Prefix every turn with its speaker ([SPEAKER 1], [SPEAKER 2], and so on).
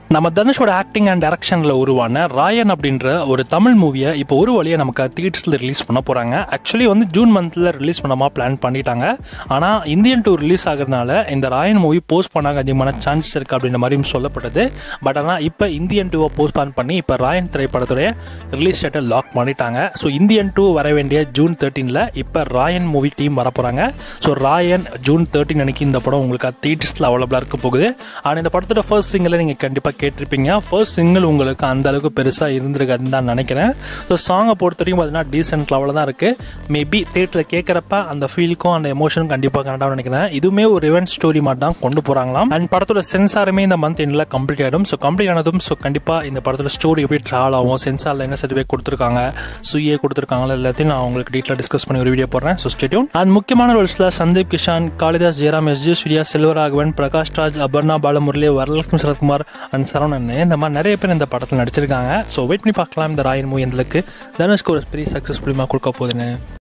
[SPEAKER 1] நம்ம தனுஷோட acting and டைரக்ஷனில் உருவான ராயன் அப்படின்ற ஒரு தமிழ் மூவியை இப்போ ஒரு வழியை நமக்கு தியேட்டர்ஸில் ரிலீஸ் பண்ண போகிறாங்க ஆக்சுவலி வந்து ஜூன் மந்தில் ரிலீஸ் பண்ணாமா பிளான் பண்ணிட்டாங்க ஆனால் இந்தியன் டூ ரிலீஸ் ஆகிறதுனால இந்த ராயன் மூவி போஸ்ட் பண்ணாங்க அதிகமான சான்சஸ் இருக்குது அப்படின்ற மாதிரியும் சொல்லப்பட்டது பட் ஆனால் இப்போ இந்தியன் டூவை போஸ்ட் பான் பண்ணி இப்போ ராயன் திரைப்படத்துடைய ரிலீஸ் டேட்டை லாக் பண்ணிட்டாங்க ஸோ இந்தியன் டூ வர வேண்டிய ஜூன் தேர்ட்டீனில் இப்போ ராயன் மூவி டீம் வர போகிறாங்க ஸோ ராயன் ஜூன் தேர்ட்டின் அன்னைக்கு இந்த படம் உங்களுக்கு தியேட்டர்ஸில் அவைலபிளாக இருக்க போகுது ஆனால் இந்த படத்தோட ஃபர்ஸ்ட் சிங்கிளை நீங்கள் கண்டிப்பாக கேட்டிருப்பீங்க ஃபர்ஸ்ட் சிங்கிள் உங்களுக்கு அந்த அளவுக்கு பெருசாக இருந்திருக்காதுன்னு தான் நினைக்கிறேன் ஸோ சாங்கை பொறுத்த வரைக்கும் பார்த்தீங்கன்னா டீசென்ட் லெவலில் தான் இருக்குது மேபி தேட்டரில் கேட்குறப்ப அந்த ஃபீலுக்கும் அந்த எமோஷனும் கண்டிப்பாக கரெக்டாக நினைக்கிறேன் இதுவுமே ஒரு இவெண்ட் ஸ்டோரி மாதிரி தான் கொண்டு போகிறாங்களாம் அண்ட் படத்தோட சென்சாருமே இந்த மந்த் எண்டில் கம்ப்ளீட் ஆகிடும் ஸோ கம்ப்ளீட் ஆனதும் ஸோ கண்டிப்பாக இந்த படத்தோட ஸ்டோரி எப்படி ட்ராவல் ஆகும் சென்சாரில் என்ன சர்டிஃபிகேட் கொடுத்துருக்காங்க சுயே கொடுத்துருக்காங்களா எல்லாத்தையும் நான் உங்களுக்கு டீட்டெயில் டிஸ்கஸ் பண்ணி ஒரு வீடியோ போடுறேன் ஸோ ஸ்டேட்யூன் அண்ட் முக்கியமான ரோல்ஸில் Sundeep Kishan Kalidas Jayaram S J Surya Selvaraghavan Prakash Raj Aparna Balamurali Varalakshmi Sarathkumar and Saravanan இந்த மாதிரி நிறைய பேர் இந்த படத்தில் நடிச்சிருக்காங்க ஸோ வெயிட் பண்ணி பார்க்கலாம் இந்த ராயன் மூவி எந்தளவுக்கு தனுஷ்க்கு ஒரு பெரிய சக்ஸஸ் மூலியமாக கொடுக்க போகுதுன்னு